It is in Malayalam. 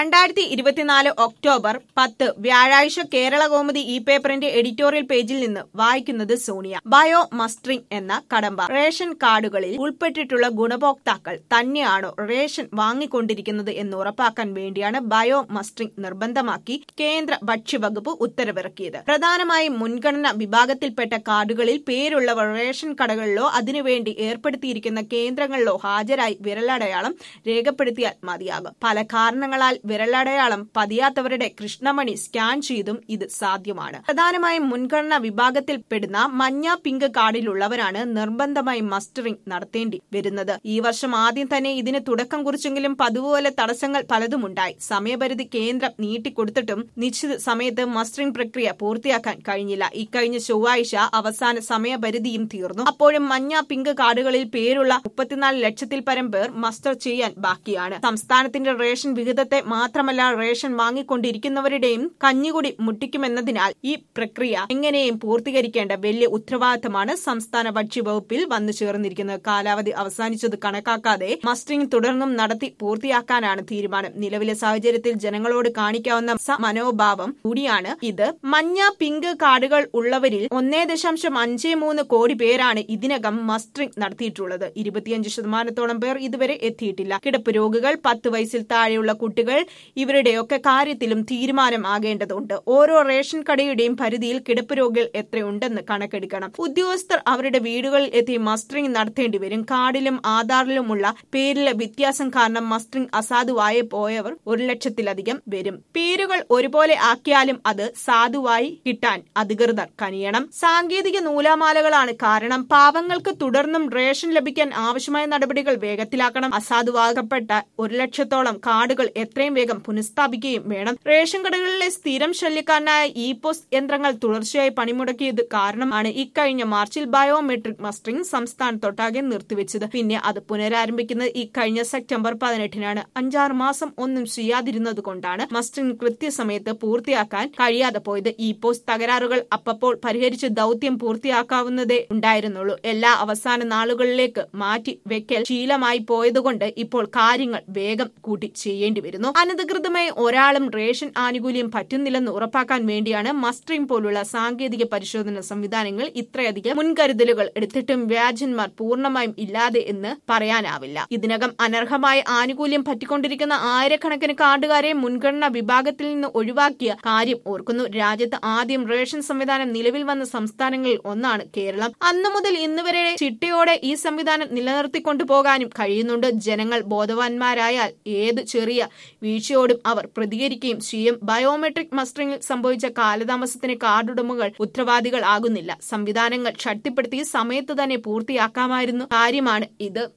രണ്ടായിരത്തി ഇരുപത്തിനാല് ഒക്ടോബർ പത്ത് വ്യാഴാഴ്ച കേരള കൗമുദി ഈ പേപ്പറിന്റെ എഡിറ്റോറിയൽ പേജിൽ നിന്ന് വായിക്കുന്നത് സോണിയ ബയോ മസ്റ്ററിംഗ് എന്ന കടമ്പ റേഷൻ കാർഡുകളിൽ ഉൾപ്പെട്ടിട്ടുള്ള ഗുണഭോക്താക്കൾ തന്നെയാണോ റേഷൻ വാങ്ങിക്കൊണ്ടിരിക്കുന്നത് എന്ന് ഉറപ്പാക്കാൻ വേണ്ടിയാണ് ബയോ മസ്റ്ററിംഗ് നിർബന്ധമാക്കി കേന്ദ്ര ഭക്ഷ്യവകുപ്പ് ഉത്തരവിറക്കിയത് പ്രധാനമായും മുൻഗണന വിഭാഗത്തിൽപ്പെട്ട കാർഡുകളിൽ പേരുള്ളവർ റേഷൻ കടകളിലോ അതിനുവേണ്ടി ഏർപ്പെടുത്തിയിരിക്കുന്ന കേന്ദ്രങ്ങളിലോ ഹാജരായി വിരലടയാളം രേഖപ്പെടുത്തിയാൽ മതിയാകും പല കാരണങ്ങളാൽ വിരലടയാളം പതിയാത്തവരുടെ കൃഷ്ണമണി സ്കാൻ ചെയ്തും ഇത് സാധ്യമാണ് പ്രധാനമായും മുൻഗണന വിഭാഗത്തിൽപ്പെടുന്ന മഞ്ഞ പിങ്ക് കാർഡിലുള്ളവരാണ് നിർബന്ധമായും മസ്റ്ററിംഗ് നടത്തേണ്ടി വരുന്നത് ഈ വർഷം ആദ്യം തന്നെ ഇതിന് തുടക്കം കുറിച്ചെങ്കിലും പതുപോലെ തടസ്സങ്ങൾ പലതുമുണ്ടായി സമയപരിധി കേന്ദ്രം നീട്ടിക്കൊടുത്തിട്ടും നിശ്ചിത സമയത്ത് മസ്റ്ററിംഗ് പ്രക്രിയ പൂർത്തിയാക്കാൻ കഴിഞ്ഞില്ല ഇക്കഴിഞ്ഞ ചൊവ്വാഴ്ച അവസാന സമയപരിധിയും തീർന്നു അപ്പോഴും മഞ്ഞ പിങ്ക് കാർഡുകളിൽ പേരുള്ള മുപ്പത്തിനാല് ലക്ഷത്തിൽ പരം പേർ മസ്റ്റർ ചെയ്യാൻ ബാക്കിയാണ് സംസ്ഥാനത്തിന്റെ റേഷൻ വിഹിതത്തെ മാത്രമല്ല റേഷൻ വാങ്ങിക്കൊണ്ടിരിക്കുന്നവരുടെയും കഞ്ഞികുടി മുട്ടിക്കുമെന്നതിനാൽ ഈ പ്രക്രിയ എങ്ങനെയും പൂർത്തീകരിക്കേണ്ട വലിയ ഉത്തരവാദിത്തമാണ് സംസ്ഥാന ഭക്ഷ്യവകുപ്പിൽ വന്നു ചേർന്നിരിക്കുന്നത് കാലാവധി അവസാനിച്ചത് കണക്കാക്കാതെ മസ്റ്ററിംഗ് തുടർന്നും നടത്തി പൂർത്തിയാക്കാനാണ് തീരുമാനം നിലവിലെ സാഹചര്യത്തിൽ ജനങ്ങളോട് കാണിക്കാവുന്ന സ- മനോഭാവം കൂടിയാണ് ഇത് മഞ്ഞ പിങ്ക് കാർഡുകൾ ഉള്ളവരിൽ ഒന്നേ ദശാംശം അഞ്ച് മൂന്ന് കോടി പേരാണ് ഇതിനകം മസ്റ്ററിംഗ് നടത്തിയിട്ടുള്ളത് ഇരുപത്തിയഞ്ച് ശതമാനത്തോളം പേർ ഇതുവരെ എത്തിയിട്ടില്ല കിടപ്പ് രോഗികൾ പത്ത് വയസ്സിൽ താഴെയുള്ള കുട്ടികൾ ഇവരുടെയൊക്കെ കാര്യത്തിലും തീരുമാനം ആകേണ്ടതുണ്ട് ഓരോ റേഷൻ കടയുടെയും പരിധിയിൽ കിടപ്പ് രോഗികൾ എത്രയുണ്ടെന്ന് കണക്കെടുക്കണം ഉദ്യോഗസ്ഥർ അവരുടെ വീടുകളിൽ എത്തി മസ്റ്ററിംഗ് നടത്തേണ്ടി വരും കാർഡിലും ആധാറിലുമുള്ള പേരിലെ വ്യത്യാസം കാരണം മസ്റ്ററിംഗ് അസാധുവായി പോയവർ ഒരു ലക്ഷത്തിലധികം വരും പേരുകൾ ഒരുപോലെ ആക്കിയാലും അത് സാധുവായി കിട്ടാൻ അധികൃതർ കനിയണം സാങ്കേതിക നൂലാമാലകളാണ് കാരണം പാവങ്ങൾക്ക് തുടർന്നും റേഷൻ ലഭിക്കാൻ ആവശ്യമായ നടപടികൾ വേഗത്തിലാക്കണം അസാധുവാകപ്പെട്ട ഒരു ലക്ഷത്തോളം കാർഡുകൾ എത്രയും വേഗം പുനഃസ്ഥാപിക്കുകയും വേണം റേഷൻ കടകളിലെ സ്ഥിരം ശല്യക്കാരനായ ഇ പോസ്റ്റ് യന്ത്രങ്ങൾ തുടർച്ചയായി പണിമുടക്കിയത് കാരണമാണ് ഇക്കഴിഞ്ഞ മാർച്ചിൽ ബയോമെട്രിക് മസ്റ്ററിംഗ് സംസ്ഥാനത്തൊട്ടാകെ നിർത്തിവെച്ചത് പിന്നെ അത് പുനരാരംഭിക്കുന്നത് ഇക്കഴിഞ്ഞ സെപ്റ്റംബർ പതിനെട്ടിനാണ് അഞ്ചാറ് മാസം ഒന്നും ചെയ്യാതിരുന്നത് കൊണ്ടാണ് മസ്റ്ററിംഗ് കൃത്യസമയത്ത് പൂർത്തിയാക്കാൻ കഴിയാതെ പോയത് ഇ പോസ്റ്റ് തകരാറുകൾ അപ്പപ്പോൾ പരിഹരിച്ച് ദൗത്യം പൂർത്തിയാക്കാവുന്നതേ ഉണ്ടായിരുന്നുള്ളൂ എല്ലാ അവസാന നാളുകളിലേക്ക് മാറ്റി വെക്കൽ ശീലമായി പോയതുകൊണ്ട് ഇപ്പോൾ കാര്യങ്ങൾ വേഗം കൂട്ടി ചെയ്യേണ്ടി വരുന്നു അനധികൃതമായി ഒരാളും റേഷൻ ആനുകൂല്യം പറ്റുന്നില്ലെന്ന് ഉറപ്പാക്കാൻ വേണ്ടിയാണ് മസ്റ്ററിംഗ് പോലുള്ള സാങ്കേതിക പരിശോധന സംവിധാനങ്ങൾ ഇത്രയധികം മുൻകരുതലുകൾ എടുത്തിട്ടും വ്യാജന്മാർ പൂർണ്ണമായും ഇല്ലാതെ എന്ന് പറയാനാവില്ല ഇതിനകം അനർഹമായ ആനുകൂല്യം പറ്റിക്കൊണ്ടിരിക്കുന്ന ആയിരക്കണക്കിന് കാർഡുകാരെ മുൻഗണനാ വിഭാഗത്തിൽ നിന്ന് ഒഴിവാക്കിയ കാര്യം ഓർക്കുന്നു രാജ്യത്ത് ആദ്യം റേഷൻ സംവിധാനം നിലവിൽ വന്ന സംസ്ഥാനങ്ങളിൽ ഒന്നാണ് കേരളം അന്നു മുതൽ ഇന്ന് വരെ ചിട്ടയോടെ ഈ സംവിധാനം നിലനിർത്തിക്കൊണ്ടു പോകാനും കഴിയുന്നുണ്ട് ജനങ്ങൾ ബോധവാന്മാരായാൽ ഏത് ചെറിയ വീഴ്ചയോടും അവർ പ്രതികരിക്കുകയും ചെയ്യും ബയോമെട്രിക് മസ്റ്ററിംഗിൽ സംഭവിച്ച കാലതാമസത്തിന് കാർഡുടമകൾ ഉത്തരവാദികൾ ആകുന്നില്ല സംവിധാനങ്ങൾ ശക്തിപ്പെടുത്തി സമയത്ത് തന്നെ പൂർത്തിയാക്കാമായിരുന്നു കാര്യമാണ് ഇത്